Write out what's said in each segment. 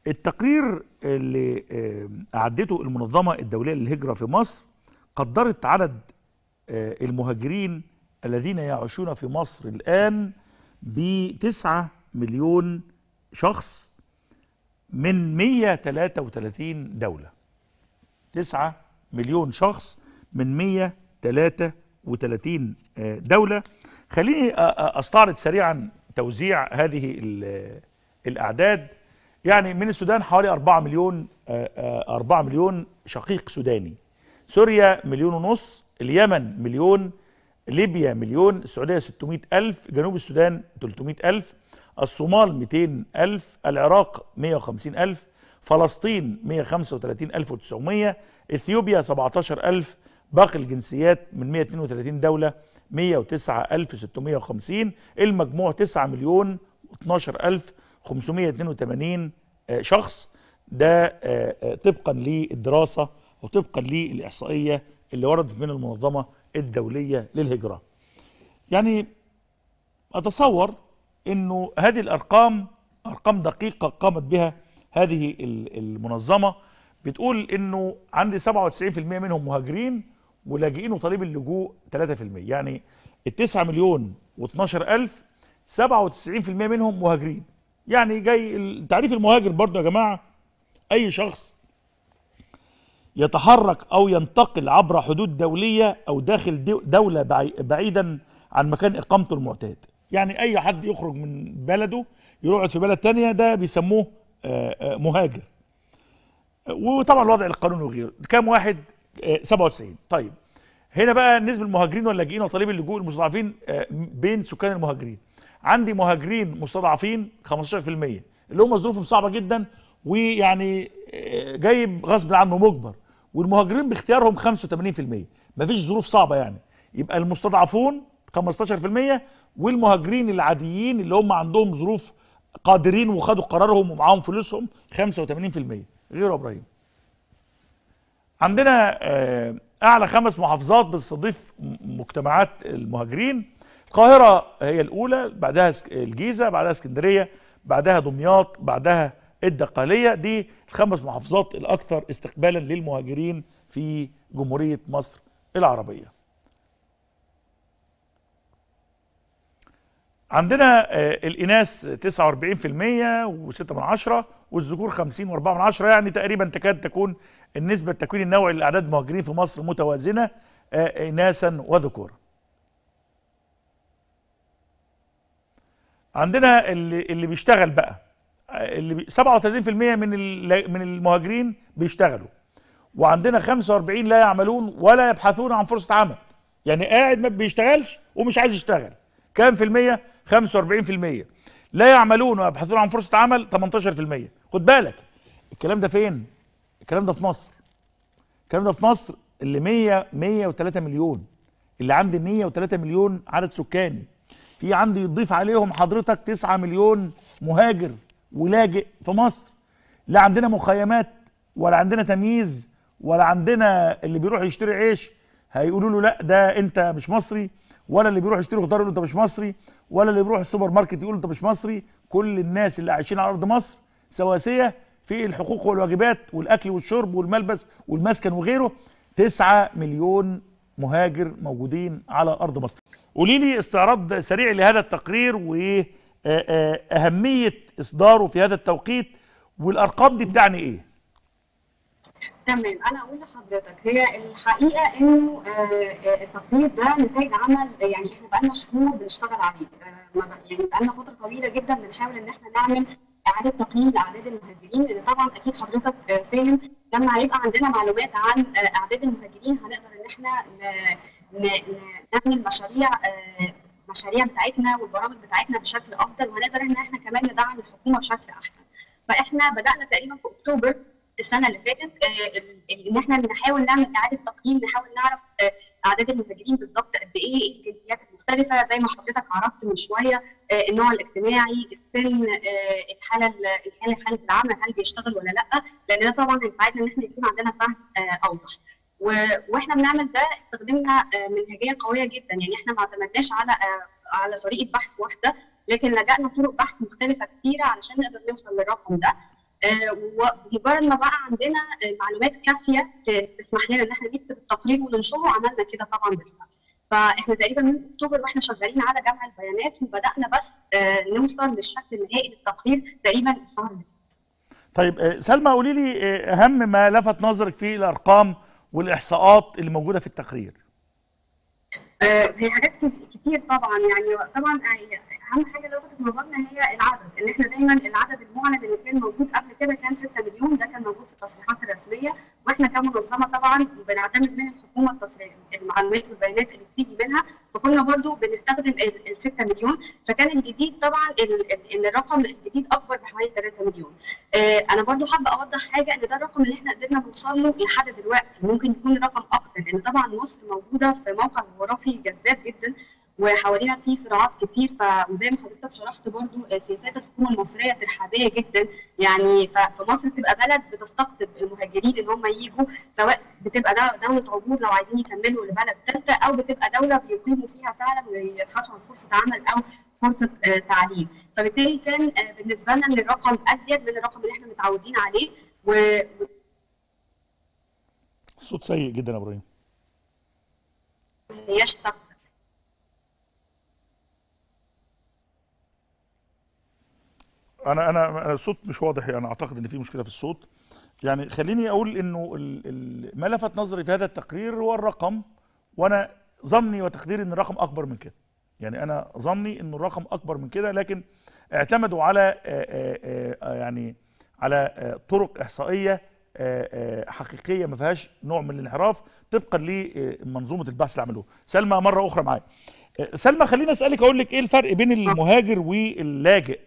التقرير اللي آه، أعدته المنظمة الدولية للهجرة في مصر قدرت عدد آه، المهاجرين الذين يعيشون في مصر الآن بتسعة مليون شخص من 133 دولة تسعة مليون شخص من 133 آه، دولة خليني أ- أ- أستعرض سريعا توزيع هذه ال- الأعداد يعني من السودان حوالي 4 مليون آه، آه، 4 مليون شقيق سوداني سوريا مليون ونص اليمن مليون ليبيا مليون السعودية 600 ألف جنوب السودان 300 ألف الصومال 200 ألف العراق 150 ألف فلسطين 135 ألف و900 إثيوبيا 17 ألف باقي الجنسيات من 132 دولة 109 ألف 650 المجموع 9 مليون و12 ألف 582 آه، شخص ده آه، آه، طبقا للدراسة وطبقا للإحصائية اللي وردت من المنظمة الدولية للهجرة يعني أتصور أنه هذه الأرقام أرقام دقيقة قامت بها هذه ال- المنظمة بتقول أنه عندي 97% منهم مهاجرين ولاجئين وطالب اللجوء 3% يعني التسعة مليون و12 ألف 97% منهم مهاجرين يعني جاي تعريف المهاجر برضه يا جماعة أي شخص يتحرك او ينتقل عبر حدود دوليه او داخل دو- دوله بعي- بعيدا عن مكان اقامته المعتاد يعني اي حد يخرج من بلده يروح يقعد في بلد تانية ده بيسموه آه، آه، مهاجر وطبعا الوضع القانوني وغيره كام واحد آه، 97 طيب هنا بقى نسبة المهاجرين واللاجئين وطالبي اللجوء المستضعفين آه، بين سكان المهاجرين عندي مهاجرين مستضعفين 15% اللي هم ظروفهم صعبة جدا ويعني آه، جايب غصب عنه مجبر والمهاجرين باختيارهم 85% مفيش ظروف صعبة يعني يبقى المستضعفون 15% والمهاجرين العاديين اللي هم عندهم ظروف قادرين وخدوا قرارهم ومعاهم فلوسهم 85% غير ابراهيم عندنا آه، اعلى خمس محافظات بتستضيف م- مجتمعات المهاجرين القاهره هي الاولى بعدها اسك- الجيزه بعدها اسكندريه بعدها دمياط بعدها الدقهليه دي الخمس محافظات الاكثر استقبالا للمهاجرين في جمهوريه مصر العربيه عندنا آه، الإناث 49% و6 من عشرة والذكور 50 و4 من عشرة يعني تقريبا تكاد تكون النسبة التكوين النوعي لأعداد المهاجرين في مصر متوازنة آه، إناثا وذكورا عندنا اللي, اللي بيشتغل بقى آه، اللي بي 37% من ال- من المهاجرين بيشتغلوا وعندنا 45 لا يعملون ولا يبحثون عن فرصة عمل يعني قاعد ما بيشتغلش ومش عايز يشتغل كام في المية 45% لا يعملون ويبحثون عن فرصة عمل 18% خد بالك الكلام ده فين الكلام ده في مصر الكلام ده في مصر اللي 100 103 مليون اللي عندي 103 مليون عدد سكاني في عندي يضيف عليهم حضرتك 9 مليون مهاجر ولاجئ في مصر لا عندنا مخيمات ولا عندنا تمييز ولا عندنا اللي بيروح يشتري عيش هيقولوا له لا ده انت مش مصري ولا اللي بيروح يشتري خضار يقول له انت مش مصري ولا اللي بيروح السوبر ماركت يقول له انت مش مصري كل الناس اللي عايشين على ارض مصر سواسيه في الحقوق والواجبات والاكل والشرب والملبس والمسكن وغيره 9 مليون مهاجر موجودين على ارض مصر قولي لي استعراض سريع لهذا التقرير واهميه اصداره في هذا التوقيت والارقام دي بتعني ايه تمام انا اقول لحضرتك هي الحقيقه انه آه، آه، التقرير ده نتاج عمل يعني احنا بقالنا شهور بنشتغل عليه آه، ما بق- يعني بقالنا فتره طويله جدا بنحاول ان احنا نعمل اعاده تقييم لاعداد المهاجرين لان طبعا اكيد حضرتك آه، فاهم لما هيبقى عندنا معلومات عن آه، اعداد المهاجرين هنقدر ان احنا ن- ن- ن- نعمل مشاريع آه، مشاريع بتاعتنا والبرامج بتاعتنا بشكل افضل وهنقدر ان احنا كمان ندعم الحكومه بشكل احسن فاحنا بدانا تقريبا في اكتوبر السنه اللي فاتت آه، ال- ال- ان احنا نحاول نعمل اعاده تقييم نحاول نعرف آه، اعداد المهاجرين بالظبط قد ايه ايه الجنسيات المختلفه زي ما حضرتك عرفت من شويه آه، النوع الاجتماعي السن آه، الحاله ال- الحاله حاله العمل هل بيشتغل ولا لا لان ده طبعا هيساعدنا ان احنا يكون عندنا فهم آه، اوضح و- واحنا بنعمل ده استخدمنا آه، منهجيه قويه جدا يعني احنا ما اعتمدناش على آه، على طريقه بحث واحده لكن لجأنا لطرق بحث مختلفه كتيره علشان نقدر نوصل للرقم ده ومجرد ما بقى عندنا معلومات كافيه تسمح لنا ان احنا نكتب التقرير وننشره عملنا كده طبعا بالفعل. فاحنا تقريبا من اكتوبر واحنا شغالين على جمع البيانات وبدانا بس نوصل للشكل النهائي للتقرير تقريبا الشهر اللي طيب سلمى قولي لي اهم ما لفت نظرك في الارقام والاحصاءات اللي موجوده في التقرير. هي حاجات كتير طبعا يعني طبعا اهم حاجه لفتت نظرنا هي العدد ان احنا دايما العدد المعلن اللي كان موجود قبل كده كان 6 مليون ده كان موجود في التصريحات الرسميه واحنا كمنظمه طبعا بنعتمد من الحكومه التصريح المعلومات والبيانات اللي بتيجي منها فكنا برضو بنستخدم ال 6 مليون فكان الجديد طبعا ان الرقم الجديد اكبر بحوالي 3 مليون انا برضو حابه اوضح حاجه ان ده الرقم اللي احنا قدرنا نوصل له لحد دلوقتي ممكن يكون الرقم اكتر لان طبعا مصر موجوده في موقع جغرافي جذاب جدا وحوالينا في صراعات كتير ف وزي ما حضرتك شرحت برضو سياسات الحكومه المصريه ترحابيه جدا يعني فمصر بتبقى بلد بتستقطب المهاجرين ان هم يجوا سواء بتبقى دوله عبور لو عايزين يكملوا لبلد ثالثه او بتبقى دوله بيقيموا فيها فعلا ويبحثوا عن فرصه عمل او فرصه تعليم فبالتالي كان بالنسبه لنا ان الرقم ازيد من الرقم اللي احنا متعودين عليه و الصوت سيء جدا يا ابراهيم هياش ثابته انا انا الصوت مش واضح يعني اعتقد ان في مشكله في الصوت يعني خليني اقول انه ال ال ما لفت نظري في هذا التقرير هو الرقم وانا ظني وتقديري ان الرقم اكبر من كده يعني انا ظني ان الرقم اكبر من كده لكن اعتمدوا على آآ آآ يعني على طرق احصائيه آآ حقيقيه ما فيهاش نوع من الانحراف طبقا لمنظومه البحث اللي عملوه سلمى مره اخرى معايا سلمى خليني اسالك اقول لك ايه الفرق بين المهاجر واللاجئ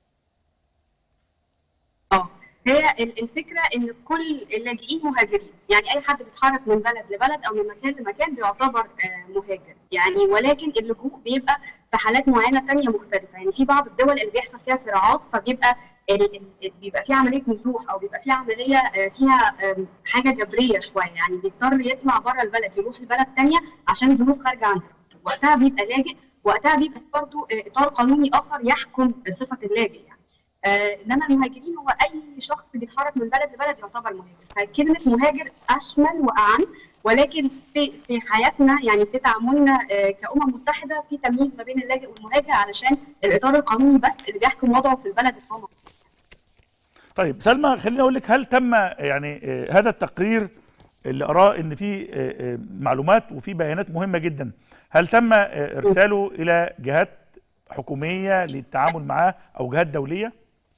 اه هي الفكره ان كل اللاجئين مهاجرين يعني اي حد بيتحرك من بلد لبلد او من مكان لمكان بيعتبر مهاجر يعني ولكن اللجوء بيبقى في حالات معينه ثانيه مختلفه يعني في بعض الدول اللي بيحصل فيها صراعات فبيبقى بيبقى في عمليه نزوح او بيبقى في عمليه فيها حاجه جبريه شويه يعني بيضطر يطلع بره البلد يروح لبلد ثانيه عشان ظروف خارجه عن وقتها بيبقى لاجئ وقتها بيبقى برضه اطار قانوني اخر يحكم صفه اللاجئ يعني آه انما المهاجرين هو اي شخص بيتحرك من بلد لبلد يعتبر مهاجر فكلمه مهاجر اشمل واعم ولكن في في حياتنا يعني في تعاملنا آه كامم متحده في تمييز ما بين اللاجئ والمهاجر علشان الاطار القانوني بس اللي بيحكم وضعه في البلد اللي هو طيب سلمى خليني اقول لك هل تم يعني آه هذا التقرير اللي اراه ان في معلومات وفي بيانات مهمه جدا هل تم ارساله الى جهات حكوميه للتعامل معاه او جهات دوليه؟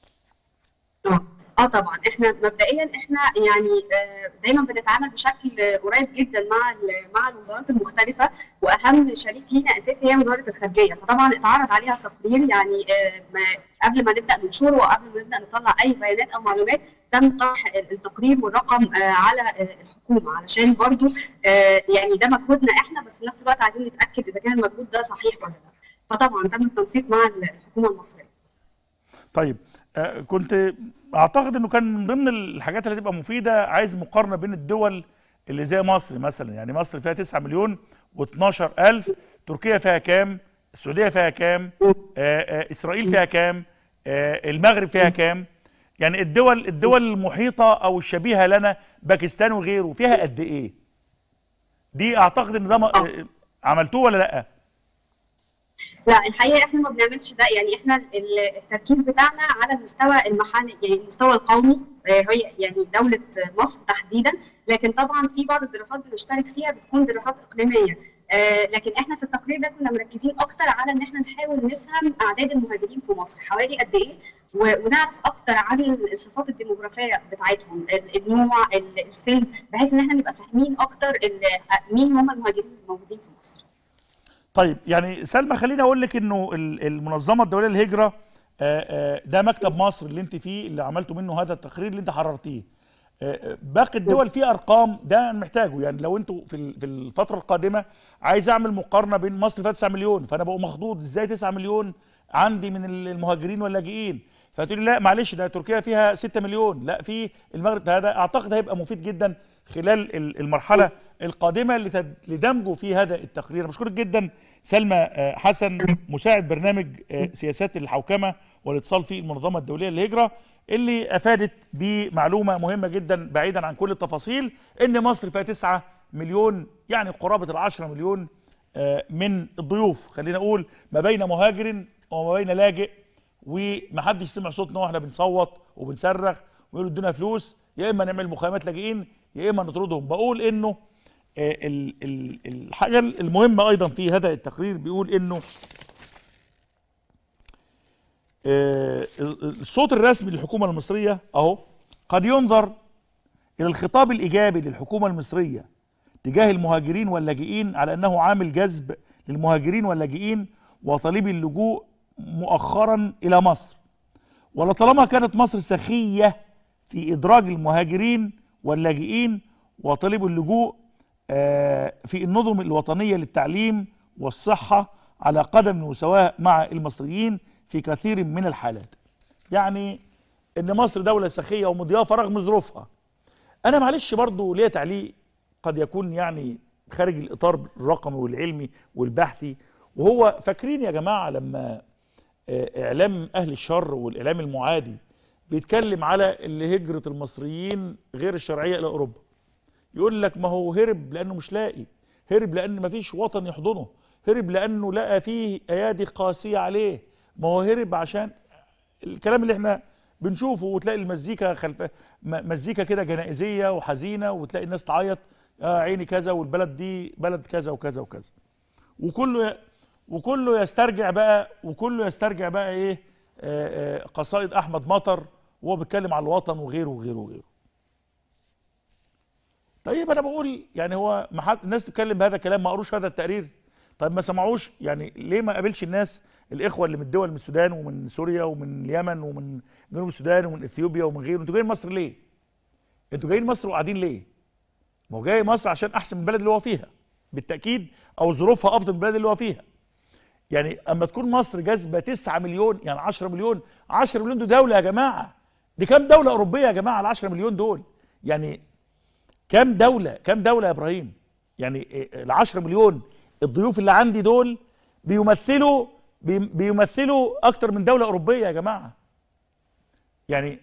اه طبعا احنا مبدئيا احنا يعني دايما بنتعامل بشكل قريب جدا مع مع الوزارات المختلفه واهم شريك لينا اساسي هي وزاره الخارجيه فطبعا اتعرض عليها التقرير يعني قبل ما نبدا ننشره وقبل ما نبدا نطلع اي بيانات او معلومات تم طرح التقرير والرقم على الحكومه علشان برضو يعني ده مجهودنا احنا بس في نفس الوقت عايزين نتاكد اذا كان المجهود ده صحيح ولا لا فطبعا تم التنسيق مع الحكومه المصريه طيب آه كنت اعتقد انه كان من ضمن الحاجات اللي هتبقى مفيده عايز مقارنه بين الدول اللي زي مصر مثلا يعني مصر فيها 9 مليون و12 الف تركيا فيها كام السعوديه فيها كام آه آه اسرائيل فيها كام آه المغرب فيها كام يعني الدول الدول المحيطه او الشبيهه لنا باكستان وغيره فيها قد ايه دي اعتقد ان ده عملتوه ولا لا لا الحقيقه احنا ما بنعملش ده يعني احنا التركيز بتاعنا على المستوى المحلي يعني المستوى القومي هي يعني دوله مصر تحديدا لكن طبعا في بعض الدراسات بنشترك فيها بتكون دراسات اقليميه آه لكن احنا في التقرير ده كنا مركزين اكتر على ان احنا نحاول نفهم اعداد المهاجرين في مصر حوالي قد ايه ونعرف اكتر عن الصفات الديموغرافيه بتاعتهم النوع السن بحيث ان احنا نبقى فاهمين اكتر مين هم المهاجرين الموجودين في مصر طيب يعني سلمى خليني اقول لك انه المنظمه الدوليه للهجره ده مكتب مصر اللي انت فيه اللي عملتوا منه هذا التقرير اللي انت حررتيه باقي الدول فيه ارقام ده محتاجه يعني لو انتوا في في الفتره القادمه عايز اعمل مقارنه بين مصر فيها 9 مليون فانا بقوا مخضوض ازاي 9 مليون عندي من المهاجرين واللاجئين فتقول لي لا معلش ده تركيا فيها 6 مليون لا في المغرب فهذا اعتقد هيبقى مفيد جدا خلال المرحله القادمه لدمجه في هذا التقرير بشكرك جدا سلمى حسن مساعد برنامج سياسات الحوكمه والاتصال في المنظمه الدوليه للهجره اللي افادت بمعلومه مهمه جدا بعيدا عن كل التفاصيل ان مصر فيها 9 مليون يعني قرابه ال 10 مليون آه، من الضيوف خلينا اقول ما بين مهاجر وما بين لاجئ ومحدش سمع صوتنا واحنا بنصوت وبنصرخ ويقولوا ادونا فلوس يا اما نعمل مخيمات لاجئين يا اما نطردهم بقول انه آه، ال- ال- الحاجه المهمه ايضا في هذا التقرير بيقول انه آه، الصوت الرسمي للحكومه المصريه اهو قد ينظر الى الخطاب الايجابي للحكومه المصريه تجاه المهاجرين واللاجئين على انه عامل جذب للمهاجرين واللاجئين وطالبي اللجوء مؤخرا الى مصر ولطالما كانت مصر سخيه في ادراج المهاجرين واللاجئين وطالبي اللجوء آه، في النظم الوطنيه للتعليم والصحه على قدم المساواه مع المصريين في كثير من الحالات. يعني ان مصر دوله سخيه ومضيافه رغم ظروفها. انا معلش برضو ليا تعليق قد يكون يعني خارج الاطار الرقمي والعلمي والبحثي وهو فاكرين يا جماعه لما آه، اعلام اهل الشر والاعلام المعادي بيتكلم على اللي هجره المصريين غير الشرعيه الى اوروبا يقول لك ما هو هرب لانه مش لاقي هرب لان ما فيش وطن يحضنه هرب لانه لقى فيه ايادي قاسيه عليه ما هو هرب عشان الكلام اللي احنا بنشوفه وتلاقي المزيكا خلف م- مزيكا كده جنائزيه وحزينه وتلاقي الناس تعيط آه عيني كذا والبلد دي بلد كذا وكذا وكذا وكله ي- وكله يسترجع بقى وكله يسترجع بقى ايه آه آه قصائد احمد مطر وهو بيتكلم على الوطن وغيره وغيره وغيره طيب انا بقول يعني هو ما حد الناس تتكلم بهذا الكلام ما قروش هذا التقرير طيب ما سمعوش يعني ليه ما قابلش الناس الاخوه اللي من الدول من السودان ومن سوريا ومن اليمن ومن جنوب السودان ومن اثيوبيا ومن غيره انتوا جايين مصر ليه؟ انتوا جايين مصر وقاعدين ليه؟ ما هو جاي مصر عشان احسن من البلد اللي هو فيها بالتاكيد او ظروفها افضل من البلد اللي هو فيها يعني اما تكون مصر جاذبه 9 مليون يعني 10 مليون 10 مليون دي دوله يا جماعه دي كام دوله اوروبيه يا جماعه ال 10 مليون دول يعني كام دولة كام دولة يا إبراهيم يعني ال 10 مليون الضيوف اللي عندي دول بيمثلوا بي- بيمثلوا أكتر من دولة أوروبية يا جماعة يعني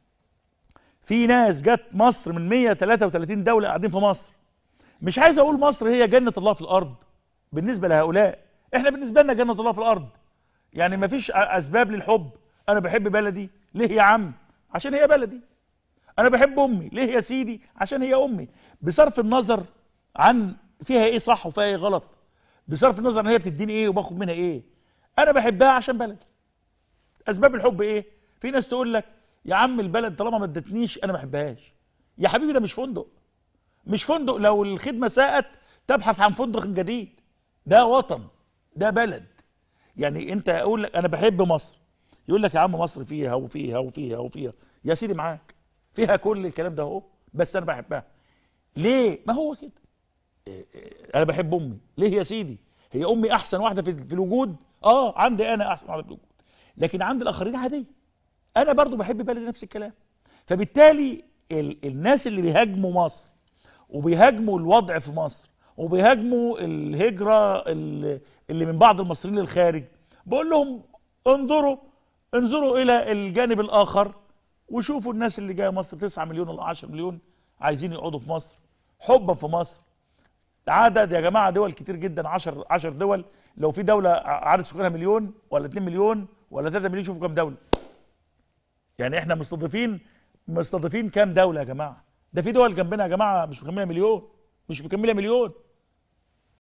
في ناس جت مصر من 133 دولة قاعدين في مصر مش عايز أقول مصر هي جنة الله في الأرض بالنسبة لهؤلاء إحنا بالنسبة لنا جنة الله في الأرض يعني مفيش أ- أسباب للحب أنا بحب بلدي ليه يا عم عشان هي بلدي انا بحب امي ليه يا سيدي عشان هي امي بصرف النظر عن فيها ايه صح وفيها ايه غلط بصرف النظر عن هي بتديني ايه وباخد منها ايه انا بحبها عشان بلدي اسباب الحب ايه في ناس تقول لك يا عم البلد طالما ما ادتنيش انا ما بحبهاش يا حبيبي ده مش فندق مش فندق لو الخدمه ساءت تبحث عن فندق جديد ده وطن ده بلد يعني انت اقول لك انا بحب مصر يقول لك يا عم مصر فيها وفيها وفيها وفيها يا سيدي معاك فيها كل الكلام ده اهو بس انا بحبها ليه ما هو كده إيه إيه، انا بحب امي ليه يا سيدي هي امي احسن واحده في في الوجود اه عندي انا احسن واحده في الوجود لكن عند الاخرين عاديه انا برضو بحب بلدي نفس الكلام فبالتالي ال الناس اللي بيهاجموا مصر وبيهاجموا الوضع في مصر وبيهاجموا الهجره اللي اللي من بعض المصريين للخارج بقول لهم انظروا انظروا الى الجانب الاخر وشوفوا الناس اللي جايه مصر 9 مليون ولا 10 مليون عايزين يقعدوا في مصر حبا في مصر عدد يا جماعه دول كتير جدا 10 10 دول لو في دوله عدد سكانها مليون ولا 2 مليون ولا 3 مليون شوفوا كام دوله يعني احنا مستضيفين مستضيفين كام دوله يا جماعه ده في دول جنبنا يا جماعه مش مكمله مليون مش مكمله مليون